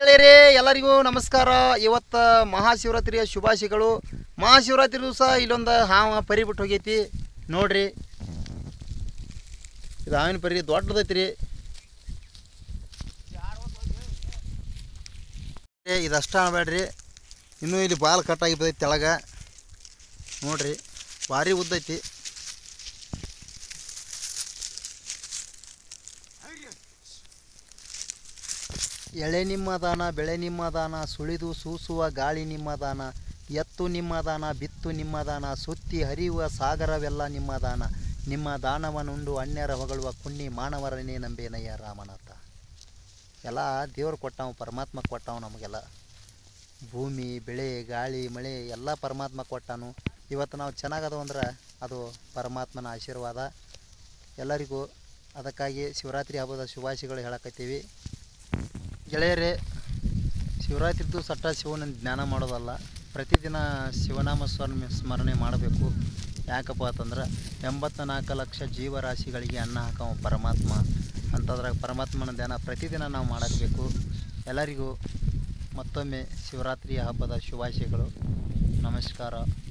ಗೆಳೆಯರೇ ಎಲ್ಲರಿಗೂ ನಮಸ್ಕಾರ ಇವತ್ತು ಮಹಾಶಿವರಾತ್ರಿಯ ಶುಭಾಶಯಗಳು ಮಹಾಶಿವರಾತ್ರಿ ದಿವಸ ಇಲ್ಲೊಂದು ಹಾವ ಪರಿ ಬಿಟ್ಟು ಹೋಗೈತಿ ನೋಡ್ರಿ ಇದು ಹಾವಿನ ಪರಿ ದೊಡ್ಡದೈತಿ ರೀ ಇದಷ್ಟ ಅನ್ಬೇಡ್ರಿ ಇನ್ನೂ ಇಲ್ಲಿ ಬಾಲ್ ಕಟ್ಟಾಗಿ ಬದೈತಿ ತೆಳಗ ನೋಡ್ರಿ ಭಾರಿ ಉದ್ದೈತಿ ಎಳೆ ನಿಮ್ಮದಾನ ಬೆಳೆ ನಿಮ್ಮದಾನ ಸುಳಿದು ಸೂಸುವ ಗಾಳಿ ನಿಮ್ಮದಾನ ಎತ್ತು ನಿಮ್ಮದಾನ ಬಿತ್ತು ನಿಮ್ಮದಾನ ಸುತ್ತಿ ಹರಿಯುವ ಸಾಗರವೆಲ್ಲ ನಿಮ್ಮದಾನ ನಿಮ್ಮ ದಾನವನ್ನುಂಡು ಅನ್ಯರ ಹೊಗಳುವ ಕುಣ್ಣಿ ಮಾನವರನ್ನೇ ನಂಬೇನಯ್ಯ ರಾಮನಾಥ ಎಲ್ಲ ದೇವ್ರು ಕೊಟ್ಟವ ಪರಮಾತ್ಮ ಕೊಟ್ಟವ ನಮಗೆಲ್ಲ ಭೂಮಿ ಬೆಳೆ ಗಾಳಿ ಮಳೆ ಎಲ್ಲ ಪರಮಾತ್ಮ ಕೊಟ್ಟಾನು ಇವತ್ತು ನಾವು ಚೆನ್ನಾಗದು ಅಂದ್ರೆ ಅದು ಪರಮಾತ್ಮನ ಆಶೀರ್ವಾದ ಎಲ್ಲರಿಗೂ ಅದಕ್ಕಾಗಿ ಶಿವರಾತ್ರಿ ಹಬ್ಬದ ಶುಭಾಶಯಗಳು ಹೇಳಕತ್ತೀವಿ ಗೆಳೆಯರೇ ಶಿವರಾತ್ರಿದು ಸಟ್ಟ ಶಿವನ ಜ್ಞಾನ ಮಾಡೋದಲ್ಲ ಪ್ರತಿದಿನ ಶಿವನಾಮ ಸ್ಮರಣೆ ಸ್ಮರಣೆ ಮಾಡಬೇಕು ಯಾಕಪ್ಪ ಅಂತಂದ್ರೆ ಎಂಬತ್ತ ನಾಲ್ಕು ಲಕ್ಷ ಜೀವರಾಶಿಗಳಿಗೆ ಅನ್ನ ಹಾಕವ ಪರಮಾತ್ಮ ಅಂಥದ್ರಾಗ ಪರಮಾತ್ಮನ ಧ್ಯಾನ ಪ್ರತಿದಿನ ನಾವು ಮಾಡಬೇಕು ಎಲ್ಲರಿಗೂ ಮತ್ತೊಮ್ಮೆ ಶಿವರಾತ್ರಿಯ ಹಬ್ಬದ ಶುಭಾಶಯಗಳು ನಮಸ್ಕಾರ